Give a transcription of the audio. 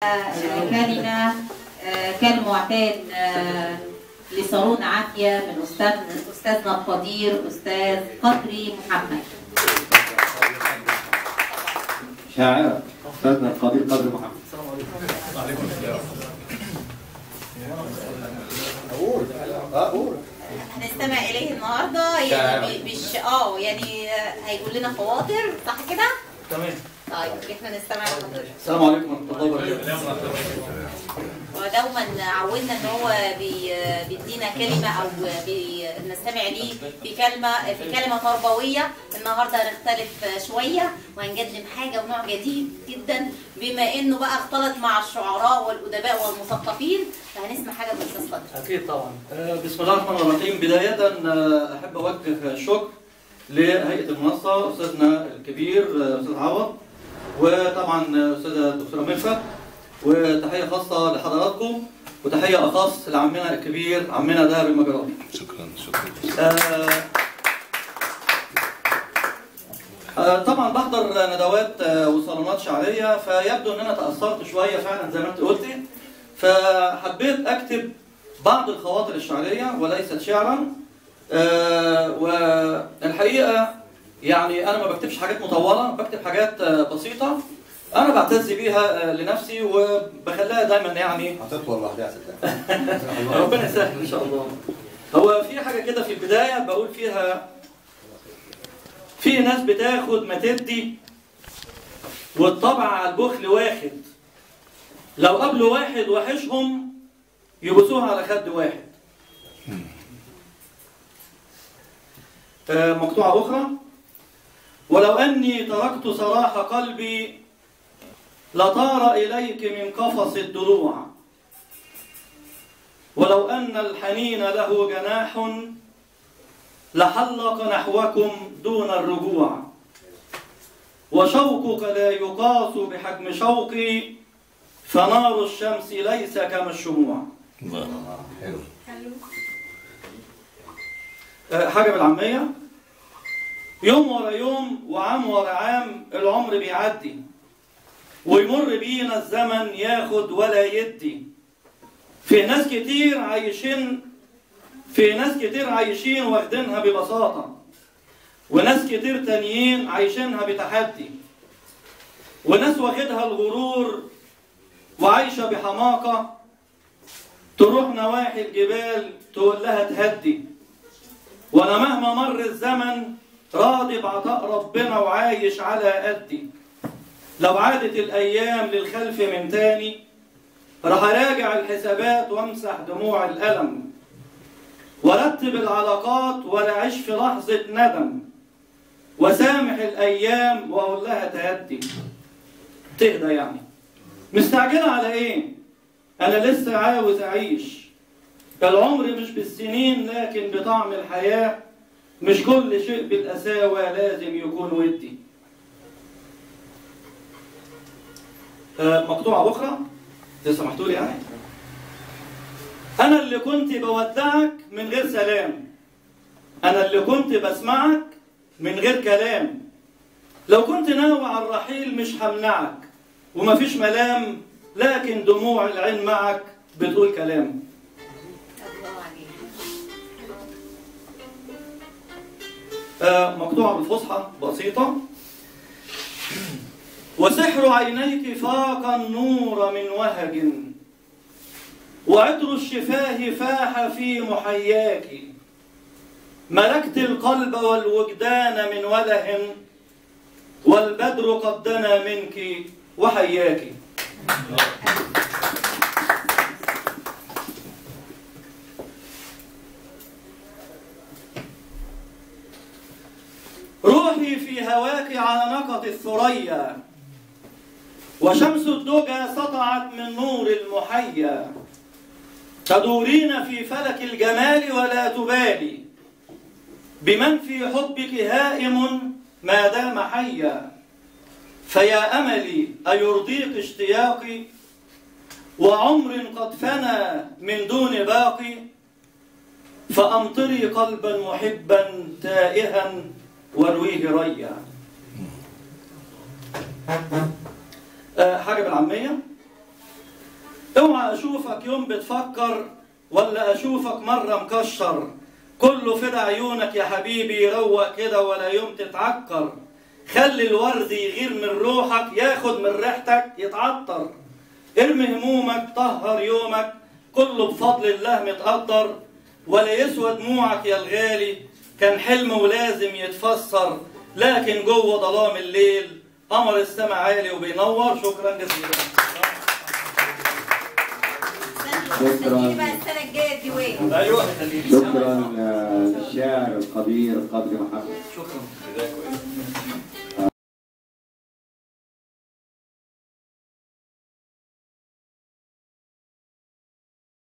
آه، كلمة آه، كالمعتاد آه، لصالون عافية من أستاذ أستاذنا القدير أستاذ قدري محمد شاعرة أستاذنا القدير قدر محمد هنستمع إليه النهاردة يعني مش اه يعني آه، هيقول لنا خواطر صح كده؟ تمام طيب احنا نستمع لحضرتك السلام عليكم ورحمة الله وبركاته ودوما عودنا ان هو بي بيدينا كلمه او بي نستمع ليه في كلمه في كلمه تربويه النهارده هنختلف شويه وهنقدم حاجه ونوع جديد جدا بما انه بقى اختلط مع الشعراء والادباء والمثقفين فهنسمع حاجه من الاستاذ قدر اكيد طبعا آه، بسم الله الرحمن الرحيم بدايه آه، احب اوجه الشكر لهيئه المنصه استاذنا الكبير آه، استاذ عوض وطبعا آه، استاذه الدكتوره ملفت وتحيه خاصه لحضراتكم وتحيه اخص لعمنا الكبير عمنا دهب المجرات شكرا شكرا آه، آه، طبعا بحضر ندوات آه، وصالونات شعريه فيبدو ان انا تاثرت شويه فعلا زي ما انت قلتي فحبيت اكتب بعض الخواطر الشعريه وليست شعرا آه، والحقيقه يعني انا ما بكتبش حاجات مطوله بكتب حاجات آه، بسيطه انا بعتز بيها آه، لنفسي وبخليها دايما يعني هتطول لوحدها صدقني ربنا يسهل ان شاء الله هو في حاجه كده في البدايه بقول فيها في ناس بتاخد ما تدي والطبع على البخل واخد لو قابلوا واحد وحشهم يبوسوها على خد واحد آه، مقطوعة أخرى ولو أني تركت صراح قلبي لطار إليك من قفص الضلوع ولو أن الحنين له جناح لحلق نحوكم دون الرجوع وشوقك لا يقاس بحجم شوقي فنار الشمس ليس كما الشموع حلو آه، حاجة بالعامية يوم ورا يوم وعام ورا عام العمر بيعدي ويمر بينا الزمن ياخد ولا يدي في ناس كتير عايشين في ناس كتير عايشين واخدينها ببساطة وناس كتير تانيين عايشينها بتحدي وناس واخدها الغرور وعايشة بحماقة تروح نواحي الجبال تقول لها تهدي وانا مهما مر الزمن راضي بعطاء ربنا وعايش على قدي لو عادت الايام للخلف من تاني راح اراجع الحسابات وامسح دموع الالم وارتب العلاقات ولا اعيش في لحظه ندم وسامح الايام واقول لها تهدي تهدى يعني مستعجله على ايه انا لسه عاوز اعيش العمر مش بالسنين لكن بطعم الحياة مش كل شيء بالقساوة لازم يكون ودي آه، مقطوعة أخرى إذا سمحتوا لي يعني أنا اللي كنت بودعك من غير سلام أنا اللي كنت بسمعك من غير كلام لو كنت ناوي على الرحيل مش همنعك ومفيش ملام لكن دموع العين معك بتقول كلام الله عليك آه، مقطوعة بالفصحى بسيطة وسحر عينيك فاق النور من وهج وعطر الشفاه فاح في محياك ملكت القلب والوجدان من وله والبدر قد دنا منك وحياك روحي في هواك عانقت الثريا وشمس الدجى سطعت من نور المحيا تدورين في فلك الجمال ولا تبالي بمن في حبك هائم ما دام حيا فيا أملي أيرضيك اشتياقي وعمر قد فنى من دون باقي فأمطري قلبا محبا تائها وارويه ريا آه، حاجة بالعامية اوعى اشوفك يوم بتفكر ولا اشوفك مرة مكشر كله فدا عيونك يا حبيبي روق كده ولا يوم تتعكر خلي الورد يغير من روحك ياخد من ريحتك يتعطر ارمي همومك طهر يومك كله بفضل الله متقدر ولا يسوى دموعك يا الغالي كان حلم ولازم يتفسر لكن جوه ظلام الليل قمر السما عالي وبينور شكرا جزيلا استني بقى السنه الجايه دي وين ايوه شكرا للشاعر القدير قدر محمد شكرا بداية كويسة